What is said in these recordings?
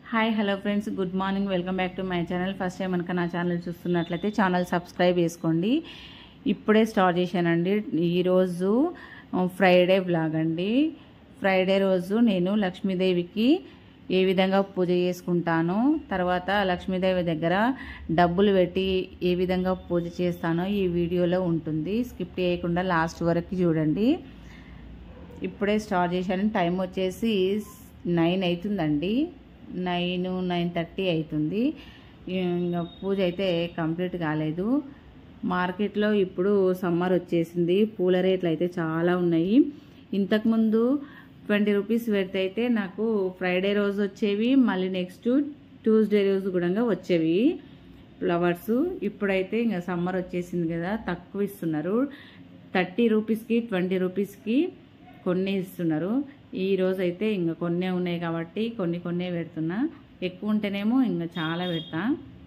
hi hello friends good morning welcome back to my channel first time కనుక నా channel చూస్తున్నట్లయితే channel subscribe చేసుకోండి ఇప్పుడే స్టార్ట్ చేశానండి ఈరోజు ఫ్రైడే బ్లాగ్ అండి ఫ్రైడే రోజు నేను లక్ష్మీదేవికి ఏ విధంగా పూజ చేసుకుంటానో తర్వాత లక్ష్మీదేవి దగ్గర డబ్బులు పెట్టి ఏ విధంగా పూజ చేస్తానో ఈ వీడియోలో ఉంటుంది స్కిప్ చేయకుండా లాస్ట్ వరకు చూడండి ఇప్పుడే స్టార్ట్ చేశాను టైం వచ్చేసి నైన్ అవుతుందండి నైన్ నైన్ థర్టీ అవుతుంది ఇంకా పూజ అయితే కంప్లీట్ కాలేదు మార్కెట్లో ఇప్పుడు సమ్మర్ వచ్చేసింది పూల రేట్లు అయితే చాలా ఉన్నాయి ఇంతకుముందు ట్వంటీ రూపీస్ పెడితే అయితే నాకు ఫ్రైడే రోజు వచ్చేవి మళ్ళీ నెక్స్ట్ ట్యూస్డే రోజు కూడా వచ్చేవి ఫ్లవర్స్ ఇప్పుడైతే ఇంకా సమ్మర్ వచ్చేసింది కదా తక్కువ ఇస్తున్నారు థర్టీ రూపీస్కి ట్వంటీ రూపీస్కి కొన్ని ఇస్తున్నారు ఈ రోజు అయితే ఇంకా కొన్నే ఉన్నాయి కాబట్టి కొన్ని కొన్నే పెడుతున్నా ఎక్కువ ఉంటేనేమో ఇంకా చాలా పెడతా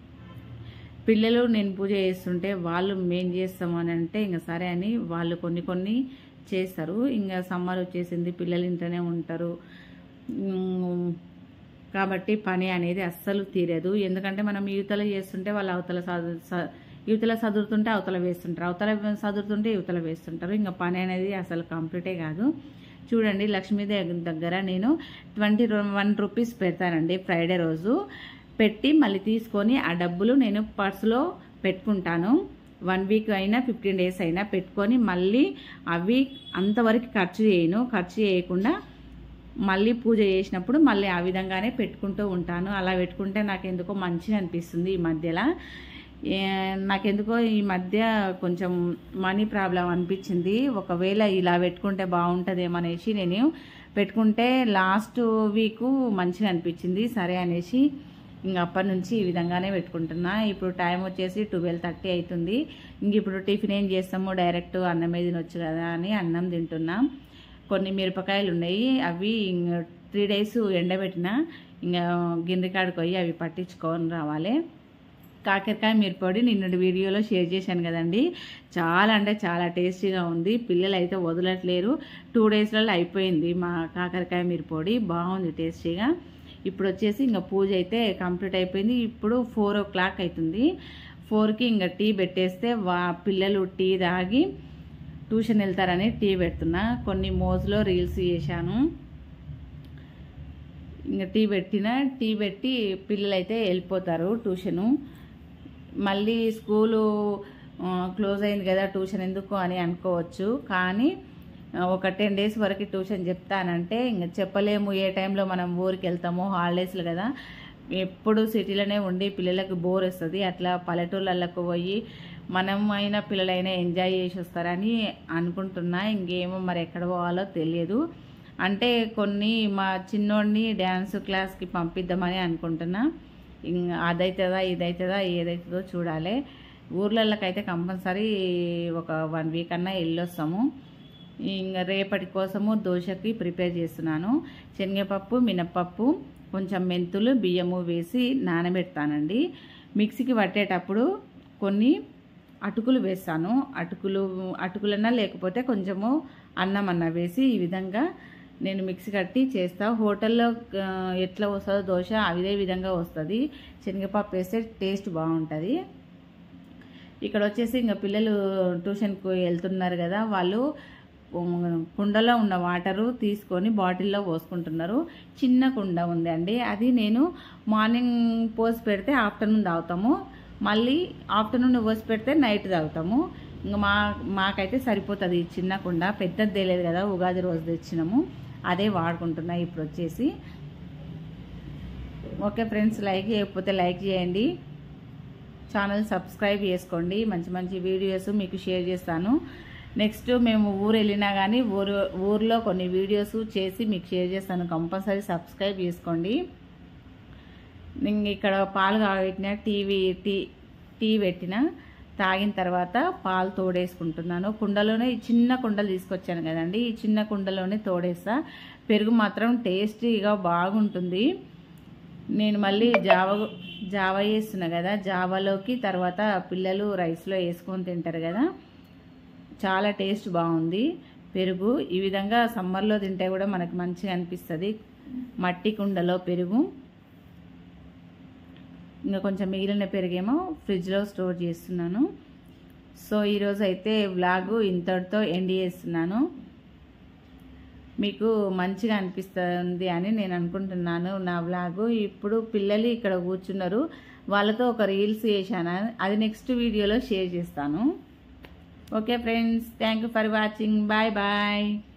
పిల్లలు నేను పూజ చేస్తుంటే వాళ్ళు మేం చేస్తాము అని అంటే ఇంకా సరే అని వాళ్ళు కొన్ని కొన్ని చేస్తారు ఇంకా సమ్మర్ వచ్చేసింది పిల్లలు ఇంట్లోనే ఉంటారు ఉమ్, కాబట్టి పని అనేది అస్సలు తీరదు ఎందుకంటే మనం యువతల చేస్తుంటే వాళ్ళు అవతల చదు స- యువతల చదువుతుంటే అవతల వేస్తుంటారు అవతల చదువుతుంటే యువతల వేస్తుంటారు ఇంకా పని అనేది అసలు కంప్లీటే కాదు చూడండి లక్ష్మీదేవి దగ్గర నేను ట్వంటీ వన్ రూపీస్ పెడతానండి ఫ్రైడే రోజు పెట్టి మళ్ళీ తీసుకొని ఆ డబ్బులు నేను పర్సులో పెట్టుకుంటాను వన్ వీక్ అయినా ఫిఫ్టీన్ డేస్ అయినా పెట్టుకొని మళ్ళీ అవి అంతవరకు ఖర్చు చేయను ఖర్చు చేయకుండా మళ్ళీ పూజ చేసినప్పుడు మళ్ళీ ఆ విధంగానే పెట్టుకుంటూ ఉంటాను అలా పెట్టుకుంటే నాకు ఎందుకో మంచిగా అనిపిస్తుంది ఈ మధ్యలో ఏ- నాకెందుకో ఈ మధ్య కొంచెం మనీ ప్రాబ్లం అనిపించింది ఒకవేళ ఇలా పెట్టుకుంటే బాగుంటుందేమో అనేసి నేను పెట్టుకుంటే లాస్ట్ వీక్ మంచిగా అనిపించింది సరే అనేసి ఇంక అప్పటి నుంచి ఈ విధంగానే పెట్టుకుంటున్నా ఇప్పుడు టైం వచ్చేసి ట్వెల్వ్ థర్టీ అవుతుంది ఇంక ఇప్పుడు టిఫిన్ ఏం చేస్తాము డైరెక్ట్ అన్నమే తినొచ్చు కదా అని అన్నం తింటున్నాం కొన్ని మిరపకాయలు ఉన్నాయి అవి త్రీ డేస్ ఎండబెట్టిన ఇంకా గిన్నెకాడికి పోయి అవి పట్టించుకొని రావాలి కాకరకాయ మిరపొడి నిన్నటి వీడియోలో షేర్ చేశాను కదండి చాలా అంటే చాలా టేస్టీగా ఉంది పిల్లలు అయితే వదలట్లేరు టూ డేస్లలో అయిపోయింది మా కాకరకాయ మిరపొడి బాగుంది టేస్టీగా ఇప్పుడు వచ్చేసి ఇంకా పూజ అయితే కంప్లీట్ అయిపోయింది ఇప్పుడు ఫోర్ ఓ క్లాక్ అవుతుంది ఫోర్కి ఇంకా టీ పెట్టేస్తే వా పిల్లలు టీ తాగి ట్యూషన్ వెళ్తారని టీ పెడుతున్నా కొన్ని మోజులో రీల్స్ చేశాను ఇంకా టీ పెట్టిన టీ పెట్టి పిల్లలు అయితే వెళ్ళిపోతారు ట్యూషను మళ్ళీ స్కూలు ఆ, క్లోజ్ అయింది కదా ట్యూషన్ ఎందుకు అని అనుకోవచ్చు కానీ ఆ, ఒక టెన్ డేస్ వరకు ట్యూషన్ చెప్తానంటే ఇంకా చెప్పలేము ఏ టైంలో మనం ఊరికి వెళ్తామో హాలిడేస్లు కదా ఎప్పుడు సిటీలోనే ఉండి పిల్లలకు బోర్ వస్తుంది అట్లా పల్లెటూళ్ళకు పోయి మనం అయినా పిల్లలైనా ఎంజాయ్ చేసి వస్తారని అనుకుంటున్నా ఇంకేమో మరి ఎక్కడ పోవాలో తెలియదు అంటే కొన్ని మా చిన్నోడిని డ్యాన్స్ క్లాస్కి పంపిద్దామని అనుకుంటున్నా ఇంకా అదైతుందా ఇదైతుందా ఏదైతుందో చూడాలి ఊర్లలోకైతే కంపల్సరీ ఒక వన్ వీక్ అన్నా వెళ్ళొస్తాము ఇంకా రేపటి కోసము దోశకి ప్రిపేర్ చేస్తున్నాను శనగపప్పు మినప్పప్పు కొంచెం మెంతులు బియ్యము వేసి నానబెడతానండి మిక్సీకి పట్టేటప్పుడు కొన్ని అటుకులు వేస్తాను అటుకులు అటుకులన్నా లేకపోతే కొంచెము అన్నం అన్న వేసి ఈ విధంగా నేను మిక్సీ కట్టి చేస్తా హోటల్లో ఆ, ఎట్లా వస్తుందో దోశ అదే విధంగా వస్తుంది శనగపప్పు వేస్తే టేస్ట్ బాగుంటుంది ఇక్కడ వచ్చేసి ఇంకా పిల్లలు ట్యూషన్కి వెళ్తున్నారు కదా వాళ్ళు ఉమ్, కుండలో ఉన్న వాటరు తీసుకొని బాటిల్లో పోసుకుంటున్నారు చిన్న కుండ ఉందండి అది నేను మార్నింగ్ పోసి పెడితే ఆఫ్టర్నూన్ తాగుతాము మళ్ళీ ఆఫ్టర్నూన్ పోసి పెడితే నైట్ తాగుతాము ఇంకా మా మాకైతే సరిపోతుంది ఈ చిన్న కుండ పెద్దది తెలియదు కదా ఉగాది రోజు తెచ్చినాము అదే వాడుకుంటున్నా ఇప్పుడు వచ్చేసి ఓకే ఫ్రెండ్స్ లైక్ చేయకపోతే లైక్ చేయండి ఛానల్ సబ్స్క్రైబ్ చేసుకోండి మంచి మంచి వీడియోస్ మీకు షేర్ చేస్తాను నెక్స్ట్ మేము ఊరు వెళ్ళినా కానీ ఊరు ఊర్లో కొన్ని వీడియోస్ చేసి మీకు షేర్ చేస్తాను కంపల్సరీ సబ్స్క్రైబ్ చేసుకోండి నేను ఇక్కడ పాలు కాబట్టిన టీవీ టీ టీ పెట్టిన తాగిన తర్వాత పాలు తోడేసుకుంటున్నాను కుండలోనే ఈ చిన్న కుండలు తీసుకొచ్చాను కదండి ఈ చిన్న కుండలోనే తోడేస్తా పెరుగు మాత్రం టేస్టీగా బాగుంటుంది నేను మళ్ళీ జావ జావ వేస్తున్నా కదా జావలోకి తర్వాత పిల్లలు రైస్లో వేసుకొని తింటారు కదా చాలా టేస్ట్ బాగుంది పెరుగు ఈ విధంగా సమ్మర్లో తింటే కూడా మనకు మంచిగా అనిపిస్తుంది మట్టి కుండలో పెరుగు ఇంకా కొంచెం మిగిలిన పెరిగేమో ఫ్రిడ్జ్లో స్టోర్ చేస్తున్నాను సో ఈరోజు అయితే వ్లాగు ఇంతటితో ఎండ్ చేస్తున్నాను మీకు మంచిగా అనిపిస్తుంది అని నేను అనుకుంటున్నాను నా వ్లాగు ఇప్పుడు పిల్లలు ఇక్కడ కూర్చున్నారు వాళ్ళతో ఒక రీల్స్ చేశాను అది నెక్స్ట్ వీడియోలో షేర్ చేస్తాను okay friends thank you for watching bye bye